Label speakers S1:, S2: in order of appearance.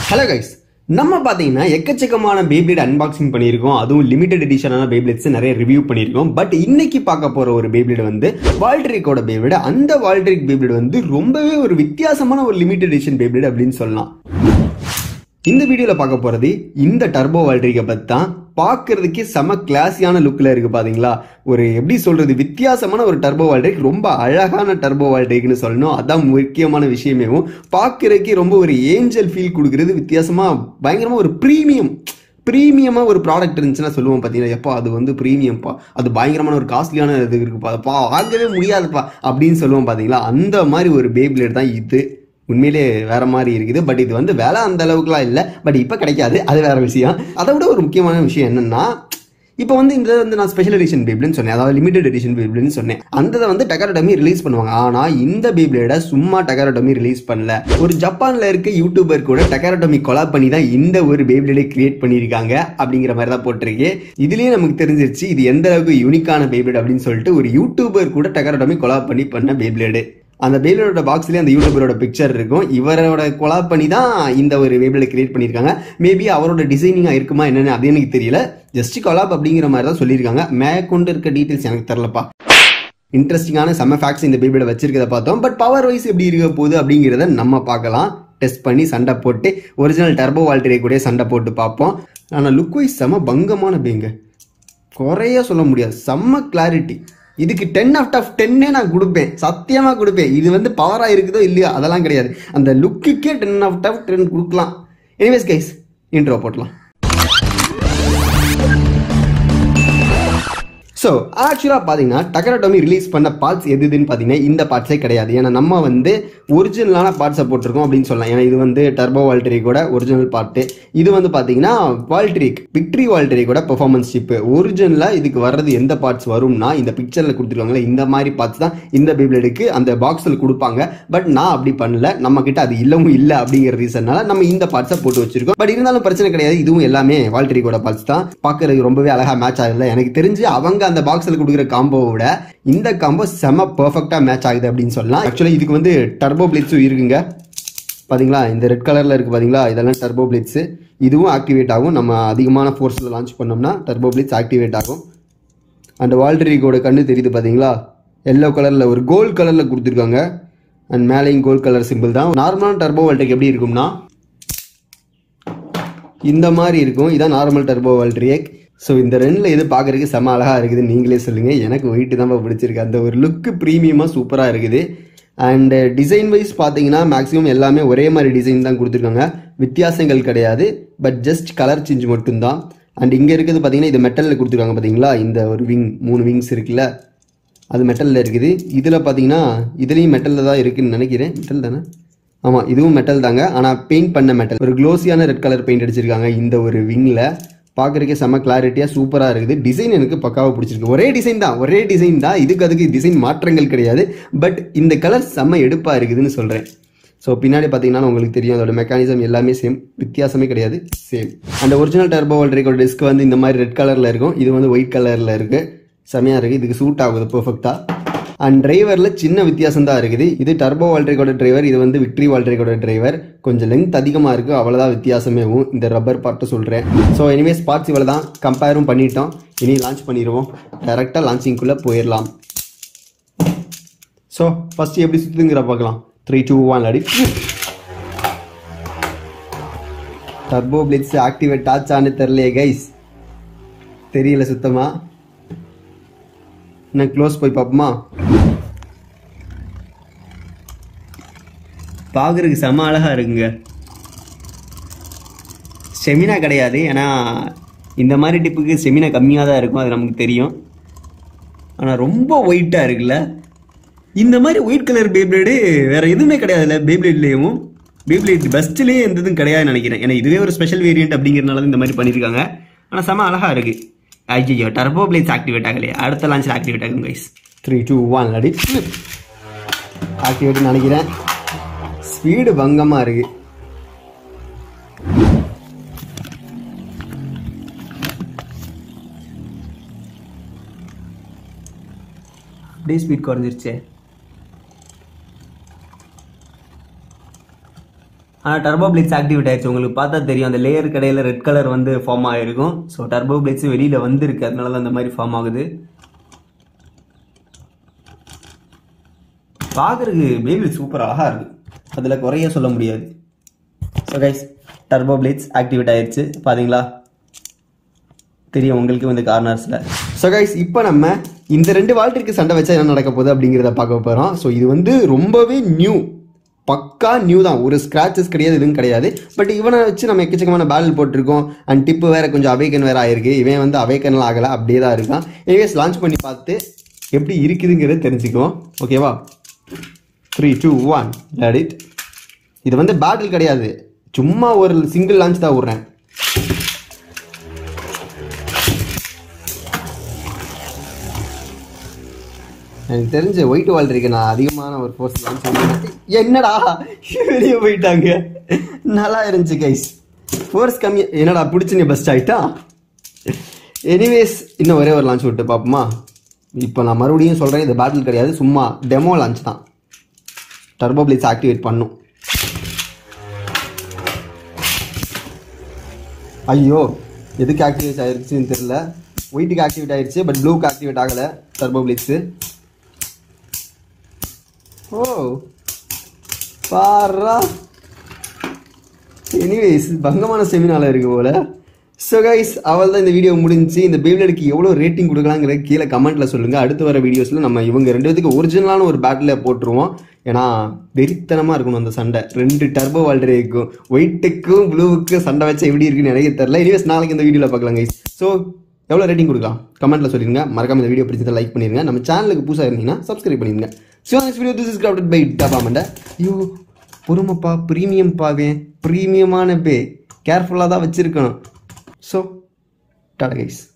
S1: hello guys நம்ம பார்த்தீங்கன்னா எக்கச்சக்கமான பேப்ளேட் அன்பாக்சிங் பண்ணியிருக்கோம் அதுவும் லிமிடெட் எடிஷனான பேப்ளேட்ஸ் நிறைய ரிவ்யூ பண்ணியிருக்கோம் பட் இன்னைக்கு பார்க்க போற ஒரு பேப்ளேட் வந்து வால்ட்ரிக்கோட பேப்ளேட் அந்த வால்ட்ரிக் பேப்ளேட் வந்து ரொம்பவே ஒரு வித்தியாசமான ஒரு லிமிடெட் எடிஷன் பேப்ளேட் அப்படின்னு சொல்லலாம் இந்த வீடியோவில் பார்க்க போகிறது இந்த டர்போ வால்ட்ரிக்கை பற்றி தான் பார்க்கறதுக்கே செம கிளாஸியான லுக்கில் இருக்குது பாத்தீங்களா ஒரு எப்படி சொல்கிறது வித்தியாசமான ஒரு டர்போ வால்ட்ரிக் ரொம்ப அழகான டர்போ வால்ட்ரிக்னு சொல்லணும் அதான் முக்கியமான விஷயமேவும் பார்க்கறதுக்கே ரொம்ப ஒரு ஏஞ்சல் ஃபீல் கொடுக்குறது வித்தியாசமாக பயங்கரமாக ஒரு ப்ரீமியம் ப்ரீமியமாக ஒரு ப்ராடக்ட் இருந்துச்சுன்னா சொல்லுவோம் பார்த்தீங்கன்னா எப்பா அது வந்து ப்ரீமியம்ப்பா அது பயங்கரமான ஒரு காஸ்ட்லியான இது இருக்குப்பா அப்பா வாங்கவே முடியாதுப்பா அப்படின்னு சொல்லுவோம் பார்த்தீங்களா அந்த மாதிரி ஒரு பேப்ளேட் தான் இது உண்மையிலே வேற மாதிரி இருக்குது பட் இது வந்து விலை அந்த அளவுக்குலாம் இல்லை பட் இப்போ கிடைக்காது அது வேற விஷயம் அதை விட ஒரு முக்கியமான விஷயம் என்னன்னா இப்போ வந்து இந்த வந்து நான் ஸ்பெஷல் எடிஷன் பேப்ளேன்னு சொன்னேன் அதாவது லிமிடெட் எடிஷன் பேப்ளேன்னு சொன்னேன் அந்த இதை வந்து டெக்காரடமி ரிலீஸ் பண்ணுவாங்க ஆனால் இந்த பேப்ளேட சும்மா டெக்காரடமி ரிலீஸ் பண்ணல ஒரு ஜப்பான்ல இருக்க யூடியூபர் கூட டெக்காரடமி கொலாப் பண்ணி தான் இந்த ஒரு பேப்ளேடை கிரியேட் பண்ணியிருக்காங்க அப்படிங்கிற மாதிரி தான் போட்டிருக்கு இதுலயே நமக்கு தெரிஞ்சிருச்சு இது எந்த அளவுக்கு யூனிக்கான பேப்ளேட் அப்படின்னு சொல்லிட்டு ஒரு யூடியூபர் கூட டெக்காரடமி கொலாப் பண்ணி பண்ண பேப்ளேடு அந்த பேபிளோட பாக்ஸ்லேயே அந்த யூடியூபரோட பிக்சர் இருக்கும் இவரோட கொலாப் பண்ணி தான் இந்த ஒரு வேபிளை கிரியேட் பண்ணியிருக்காங்க மேபி அவரோட டிசைனிங்காக இருக்குமா என்னன்னு அது எனக்கு தெரியல ஜஸ்ட் கொலாப் அப்படிங்கிற மாதிரி தான் சொல்லியிருக்காங்க மேற்கொண்டு இருக்க டீட்டெயில்ஸ் எனக்கு தெரிலப்பா இன்ட்ரெஸ்டிங்கான செம்ம ஃபேக்ட்ஸ் இந்த பேபியோட வச்சிருக்கத பார்த்தோம் பட் பவர் வைஸ் எப்படி இருக்க போகுது அப்படிங்கிறத நம்ம பார்க்கலாம் டெஸ்ட் பண்ணி சண்டை போட்டு ஒரிஜினல் டர்போ வால்டரே கூட சண்டை போட்டு பார்ப்போம் ஆனால் லுக் வைஸ் செம பங்கமான பேங்க குறைய சொல்ல முடியாது செம்ம கிளாரிட்டி இதுக்கு டென் அவுட் ஆஃப் டென்னே நான் கொடுப்பேன் சத்தியமாக கொடுப்பேன் இது வந்து பவராக இருக்குதோ இல்லையோ அதெல்லாம் கிடையாது அந்த லுக்குக்கே டென் அவுட் ஆஃப் டென் கொடுக்கலாம் எனிவேஸ் கைஸ் இன்ட்ரோ போட்டலாம் ஸோ ஆக்சுவலாக பார்த்தீங்கன்னா டக்கரட்டோமி ரிலீஸ் பண்ண பார்ட்ஸ் எது எதுன்னு பார்த்தீங்கன்னா இந்த பார்ட்ஸே கிடையாது ஏன்னா நம்ம வந்து ஒரிஜினலான பார்ட்ஸை போட்டிருக்கோம் அப்படின்னு சொல்லலாம் ஏன்னா இது வந்து டர்போ வால்ட்ரிக்கோட ஒரிஜினல் பார்ட்டு இது வந்து பார்த்தீங்கன்னா வால்ட்ரிக் விக்ட்ரி வால்ட்ரிக்கோட பெர்ஃபார்மன்ஸ் சிப்பு ஒரிஜினலாக இதுக்கு வர்றது எந்த பார்ட்ஸ் வரும்னா இந்த பிக்சரில் கொடுத்துருக்காங்களே இந்த மாதிரி பார்ட்ஸ் தான் இந்த பேப்ளேடுக்கு அந்த பாக்ஸில் கொடுப்பாங்க பட் நான் அப்படி பண்ணல நம்ம கிட்ட அது இல்லவும் இல்லை அப்படிங்கிற ரீசன்னால நம்ம இந்த பார்ட்ஸை போட்டு வச்சிருக்கோம் பட் இருந்தாலும் பிரச்சனை கிடையாது இதுவும் எல்லாமே வால்ட்ரிக்கோட பார்ட்ஸ் தான் பார்க்கறதுக்கு ரொம்பவே அழகாக மேட்ச் ஆகல எனக்கு தெரிஞ்சு அவங்க அந்த பாக்ஸில் கொடுக்குற காம்போவை விட இந்த காம்போ செம பர்ஃபெக்டாக மேட்ச் ஆகுது அப்படின்னு சொல்லலாம் ஆக்சுவலாக இதுக்கு வந்து டர்போ பிளிட்ஸும் இருக்குங்க பாத்தீங்களா இந்த ரெட் கலரில் இருக்குது பாத்தீங்களா இதெல்லாம் டர்போ பிளிட்ஸு இதுவும் ஆக்டிவேட் ஆகும் நம்ம அதிகமான ஃபோர்ஸில் லான்ச் பண்ணோம்னா டர்போ பிளிட்ஸ் ஆக்டிவேட் ஆகும் அண்ட் வால்ட்ரிகோட கண்ணு தெரியுது பாத்தீங்களா எல்லோ கலரில் ஒரு கோல்ட் கலரில் கொடுத்துருக்காங்க அண்ட் மேலேயும் கோல்ட் கலர் சிம்பிள் தான் நார்மலான டர்போ வால்ட்ரிக் எப்படி இருக்கும்னா இந்த மாதிரி இருக்கும் இதான் நார்மல் டர்போ வால்ட்ரியக் ஸோ இந்த ரெண்டில் எது பார்க்குறதுக்கு செம அழகாக இருக்குது நீங்களே சொல்லுங்கள் எனக்கு ஒயிட்டு தான் பிடிச்சிருக்கு அந்த ஒரு லுக்கு ப்ரீமியமாக சூப்பராக இருக்குது அண்டு டிசைன் வைஸ் பார்த்தீங்கன்னா மேக்ஸிமம் எல்லாமே ஒரே மாதிரி டிசைன் தான் கொடுத்துருக்காங்க வித்தியாசங்கள் கிடையாது பட் ஜஸ்ட் கலர் சேஞ்ச் மட்டும்தான் அண்ட் இங்கே இருக்கிறது பார்த்தீங்கன்னா இது மெட்டலில் கொடுத்துருக்காங்க பார்த்தீங்களா இந்த ஒரு விங் மூணு விங்ஸ் இருக்குல்ல அது மெட்டலில் இருக்குது இதில் பார்த்தீங்கன்னா இதுலேயும் மெட்டலில் தான் இருக்குதுன்னு நினைக்கிறேன் மெட்டல் தானே ஆமாம் இதுவும் மெட்டல் தாங்க ஆனால் பெயிண்ட் பண்ண மெட்டல் ஒரு க்ளோஸியான ரெட் கலர் பெயிண்ட் அடிச்சிருக்காங்க இந்த ஒரு விங்கில் பார்க்குறதுக்கே செம்ம கிளாரிட்டியாக சூப்பராக இருக்குது டிசைன் எனக்கு பக்காவாக பிடிச்சிருக்கு ஒரே டிசைன் தான் ஒரே டிசைன் தான் இதுக்கு அதுக்கு டிசைன் மாற்றங்கள் கிடையாது பட் இந்த கலர் செம்ம எடுப்பாக இருக்குதுன்னு சொல்கிறேன் ஸோ பின்னாடி பார்த்தீங்கன்னா உங்களுக்கு தெரியும் அதோட மெக்கானிசம் எல்லாமே சேம் வித்தியாசமே கிடையாது சேம் அந்த ஒரிஜினல் டர்போ வால்ட்ரிக்கோட டிஸ்க் வந்து இந்த மாதிரி ரெட் கலரில் இருக்கும் இது வந்து ஒயிட் கலரில் இருக்குது செமையாக இருக்குது இதுக்கு சூட் ஆகுது பர்ஃபெக்டாக அண்ட் டிரைவரில் சின்ன வித்தியாசம் தான் இருக்குது இது டர்போ வால்ட்ரிக்கோட டிரைவர் இது வந்து விக்ட்ரி வால்ட்ரிக்கோட டிரைவர் கொஞ்சம் லென்த் அதிகமாக இருக்குது அவ்வளோதான் வித்தியாசமேவும் இந்த ரப்பர் பார்ட்டு சொல்கிறேன் ஸோ எனிவேஸ் பார்ட்ஸ் இவ்வளோ தான் கம்பேரும் பண்ணிட்டோம் இனி லான்ச் பண்ணிடுவோம் டேரெக்டாக லான்ச்சிங்குள்ளே போயிடலாம் ஸோ ஃபஸ்ட்டு எப்படி சுற்றுங்கிற பார்க்கலாம் த்ரீ டூ ஒன் அடி டர்போ பிளிட்ஸ் ஆக்டிவேட் ஆச்சான்னு தெரிலையே கைஸ் தெரியல சுத்தமாக நான் க்ளோஸ் போய் பார்ப்போமா பார்க்குறதுக்கு செம அழகாக இருக்குங்க செமினா கிடையாது ஏன்னா இந்த மாதிரி டிப்புக்கு செமினா கம்மியாக தான் இருக்கும் அது நமக்கு தெரியும் ஆனால் ரொம்ப ஒயிட்டாக இருக்குல்ல இந்த மாதிரி ஒயிட் கலர் பேப்ளேடு வேறு எதுவுமே கிடையாதுல்ல பேப்ளேட்லேயும் பேப்ளேட் பெஸ்ட்லேயே எந்த இதுவும் கிடையாதுன்னு நினைக்கிறேன் ஏன்னா இதுவே ஒரு ஸ்பெஷல் வேரியன்ட் அப்படிங்கிறனால தான் இந்த மாதிரி பண்ணியிருக்காங்க ஆனால் செம அழகாக இருக்குது ஐயோ டர்போ பிளேஸ் ஆக்டிவேட் ஆகலையே அடுத்த லான்ச்சில் ஆக்டிவேட் ஆகும் கைஸ் த்ரீ டூ ஒன் அடி ஆக்டிவேட் நினைக்கிறேன் ஸ்பீடு பங்கமாக இருக்கு அப்படியே ஸ்பீட் குறைஞ்சிருச்சே ஆனால் டர்போ பிளேட்ஸ் ஆக்டிவேட் ஆயிடுச்சு உங்களுக்கு பார்த்தா தெரியும் அந்த லேயர் கடையில் ரெட் கலர் வந்து ஃபார்ம் ஆகிருக்கும் ஸோ டர்போ பிளேட்ஸ் வெளியில் வந்திருக்கு அதனால தான் அந்த மாதிரி ஃபார்ம் ஆகுது பார்க்குறதுக்கு பேபி சூப்பர் அழகாக இருக்கு அதில் குறைய சொல்ல முடியாது so guys turbo blades activate ஆயிடுச்சு பாத்தீங்களா தெரியும் உங்களுக்கு வந்து கார்னர்ஸில் ஸோ கைஸ் இப்போ நம்ம இந்த ரெண்டு வால்டருக்கு சண்டை வச்சா என்ன நடக்க போகுது அப்படிங்கிறத பார்க்க போகிறோம் ஸோ இது வந்து ரொம்பவே நியூ பக்கா நியூ தான் ஒரு ஸ்க்ராச்சஸ் கிடையாது எதுவும் கிடையாது பட் இவனை வச்சு நம்ம எக்கச்சக்கமான பேட்டில் போட்டிருக்கோம் அண்ட் டிப்பு வேற கொஞ்சம் அவேக்கன் வேற ஆயிருக்கு இவன் வந்து அவேக்கன்லாம் ஆகலை அப்படியே தான் இருக்கான் எனிவேஸ் லான்ச் பண்ணி பார்த்து எப்படி இருக்குதுங்கிறத தெரிஞ்சுக்குவோம் ஓகேவா three two one let it இது வந்து பேட்டில் கிடையாது சும்மா ஒரு சிங்கிள் லான்ச் தான் விட்றேன் எனக்கு தெரிஞ்ச ஒயிட் வால் இருக்கு நான் அதிகமான ஒரு ஃபோர்ஸ் லான்ச் பண்ணேன் என்னடா வெளியே போயிட்டாங்க நல்லா இருந்துச்சு கைஸ் ஃபோர்ஸ் கம்மி என்னடா பிடிச்சி நீ பெஸ்ட் ஆயிட்டா எனிவேஸ் இன்னும் ஒரே ஒரு லான்ச் விட்டு பார்ப்போமா இப்போ நான் மறுபடியும் சொல்கிறேன் இது பேட்டில் கிடையாது சும்மா டெமோ லான்ச் தான் டர்போ பிளேஸ் ஆக்டிவேட் பண்ணும் ஐயோ எதுக்கு ஆக்டிவேட் ஆயிருச்சுன்னு தெரியல ஒயிட்டுக்கு ஆக்டிவேட் ஆயிருச்சு பட் ப்ளூக்கு ஆக்டிவேட் ஆகலை டர்போ பிளேட்ஸு ஓ பாரா எனிவேஸ் பங்கமான செமினால இருக்கு போல ஸோ கைஸ் அவள் தான் இந்த வீடியோ முடிஞ்சு இந்த பேபிளுக்கு எவ்வளோ ரேட்டிங் கொடுக்கலாங்கிற கீழே கமெண்ட்ல சொல்லுங்க அடுத்து வர வீடியோஸில் நம்ம இவங்க ரெண்டு பேத்துக்கு ஒரிஜினலான ஒரு பேட்டில் போட்டுருவோம் ஏன்னா வெறித்தனமாக இருக்கணும் அந்த சண்டை ரெண்டு டர்போ வால்டரே இருக்கும் ஒயிட்டுக்கும் ப்ளூவுக்கும் சண்டை வச்சா எப்படி இருக்குன்னு எனக்கு தெரியல எனிவேஸ் நாளைக்கு இந்த வீடியோவில் பார்க்கலாம் கைஸ் ஸோ எவ்வளோ ரேட்டிங் கொடுக்கலாம் கமெண்ட்ல சொல்லிருங்க மறக்காம இந்த வீடியோ பிடிச்சதை லைக் பண்ணிருங்க நம்ம சேனலுக்கு புதுசாக இருந்தீங்கன்னா சப்ஸ்கிரைப் பண்ணிருங்க so next video this is crafted by டபா மண்ட ஐயோ பொறுமைப்பா ப்ரீமியம் பாவேன் ப்ரீமியமான பே கேர்ஃபுல்லாக தான் வச்சுருக்கணும் ஸோ டாடா கைஸ்